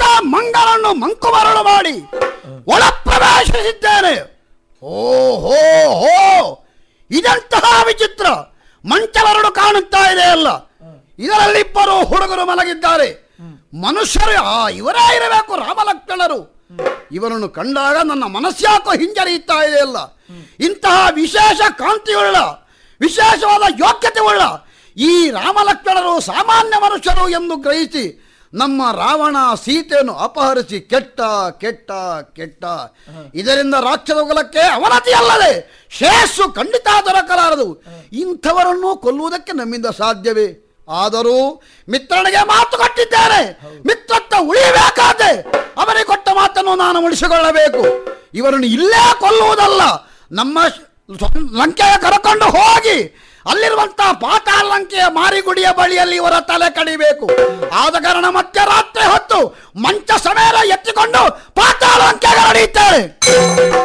ಮಂಗನನ್ನು ಮಂಕುಮರಳು ಮಾಡಿ ಒಳ ಪ್ರವೇಶಿಸಿದ್ದೇನೆ ಓ ಹೋ ಹೋ ಇದಂತಹ ವಿಚಿತ್ರ ಮಂಚಲರಡು ಕಾಣುತ್ತಾ ಇದೆ ಅಲ್ಲ ಇದರಲ್ಲಿ ಇಬ್ಬರು ಹುಡುಗರು ಮಲಗಿದ್ದಾರೆ ಮನುಷ್ಯರು ಆ ಇವರೇ ಇರಬೇಕು ರಾಮಲಕ್ಷ್ಮಣರು ಇವರನ್ನು ಕಂಡಾಗ ನನ್ನ ಮನಸ್ಸ್ಯಾಕೋ ಹಿಂಜರಿಯುತ್ತಾ ಇದೆ ಅಲ್ಲ ಇಂತಹ ವಿಶೇಷ ಕಾಂತಿಯುಳ್ಳ ವಿಶೇಷವಾದ ಯೋಗ್ಯತೆ ಉಳ್ಳ ಈ ರಾಮಲಕ್ಷ್ಮಣರು ಸಾಮಾನ್ಯ ಮನುಷ್ಯರು ಎಂದು ಗ್ರಹಿಸಿ ನಮ್ಮ ರಾವಣ ಸೀತೆಯನ್ನು ಅಪಹರಿಸಿ ಕೆಟ್ಟ ಕೆಟ್ಟ ಕೆಟ್ಟ ಇದರಿಂದ ರಾಕ್ಷಸ ಕುಲಕ್ಕೆ ಅವನತಿ ಅಲ್ಲದೆ ಶ್ರೇಯಸ್ಸು ಖಂಡಿತ ದೊರಕಲಾರದು ಇಂಥವರನ್ನು ಕೊಲ್ಲುವುದಕ್ಕೆ ನಮ್ಮಿಂದ ಸಾಧ್ಯವೇ ಆದರೂ ಮಿತ್ರನಿಗೆ ಮಾತು ಕೊಟ್ಟಿದ್ದೇನೆ ಮಿತ್ರತ್ವ ಉಳಿಯಬೇಕಾದೆ ಅವನಿಗೆ ಕೊಟ್ಟ ಮಾತನ್ನು ನಾನು ಉಳಿಸಿಕೊಳ್ಳಬೇಕು ಇವರನ್ನು ಇಲ್ಲೇ ಕೊಲ್ಲುವುದಲ್ಲ ನಮ್ಮ ಸ್ವ- ಲಂಕೆಯ ಕರಕೊಂಡು ಹೋಗಿ ಅಲ್ಲಿರುವಂತಹ ಪಾತಾಳ ಲಂಕೆಯ ಮಾರಿಗುಡಿಯ ಬಳಿಯಲ್ಲಿ ಇವರ ತಲೆ ಕಡಿಬೇಕು ಆದ ಕಾರಣ ಮಧ್ಯರಾತ್ರಿ ಹೊತ್ತು ಮಂಚ ಸಮೇತ ಎತ್ತಿಕೊಂಡು ಪಾತಾಳ ಲಂಕೆಗೆ ನಡೆಯುತ್ತೇವೆ